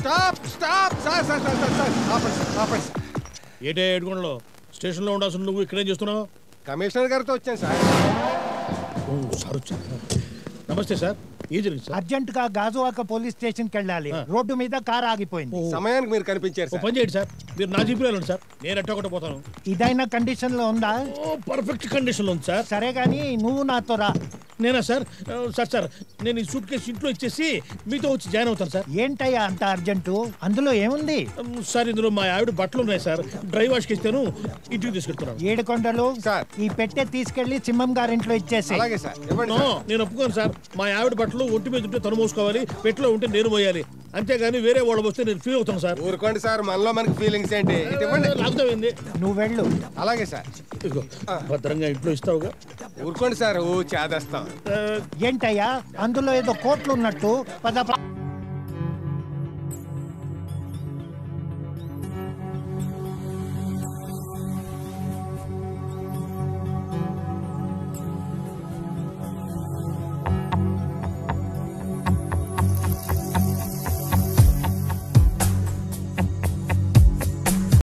Stop stop sir sir sir sir sir ఆపండి sir ఆపండి sir ఏటే ఏడుగుండలో స్టేషన్లో ఉండాల్సిన నువ్వు ఇక్కడేం చేస్తున్నావు కమిషనర్ గారితో వచ్చాను సార్ ఓ సార్ వచ్చారు నమస్తే సార్ ఏం జరిగింది సార్ అర్జెంట్ గా గాజువాక పోలీస్ స్టేషన్ కి వెళ్ళాలి రోడ్డు మీద కార్ ఆగిపోయింది సమయానికి మీరు కనిపించారు ఓ సార్ పని చేయండి సార్ మీరు నా జీపీలో వెళ్ళండి సార్ నేను ఎట్ట ఒకటి పోతాను ఇదైనా కండిషన్ లో ఉందా ఓ పర్ఫెక్ట్ కండిషన్లో ఉంది సార్ సరే గాని నువ్వు నాతో రా నేనా సార్ ఆ, సార్ సార్ నేను ఈ సూట్ కేసు ఇంట్లో ఇచ్చేసి మీతో వచ్చి జాయిన్ అవుతాను సార్ ఏంటయ్యా అంత అర్జెంటు అందులో ఏముంది ఉమ్, సార్ ఇందులో మా ఆవిడ బట్టలు ఉన్నాయి సార్ డ్రై వాష్కి ఇస్తాను ఇంటికి తీసుకెళ్తున్నాను ఏడుకొండలు సార్. ఈ పెట్టె తీసుకెళ్లి సింహం గారింట్లో ఇచ్చేసి అలాగే సార్ ఇవ్వండి నో, సార్ నేను ఒప్పుకోను సార్ మా ఆవిడ బట్టలు ఒంటి మీద ఉంటే తను మోసుకోవాలి పెట్టిలో ఉంటే నేను మోయాలి అంతేగాని వేరే వాళ్ళు వస్తే నేను ఫీల్ అవుతాను సార్ ఊరుకోండి సార్ మనలో మనకి ఫీలింగ్స్ ఏంటి ఇటు ఇవ్వండి లాగుతామైంది నువ్వు వెళ్ళు అలాగే సార్ ఇదిగో భద్రంగా ఇంట్లో ఇస్తావుగా ఊరుకోండి సార్ ఓ చేదేస్తాం ఆ, ఏంటయ్యా అందులో ఏదో కోట్లు ఉన్నట్టు పద పద.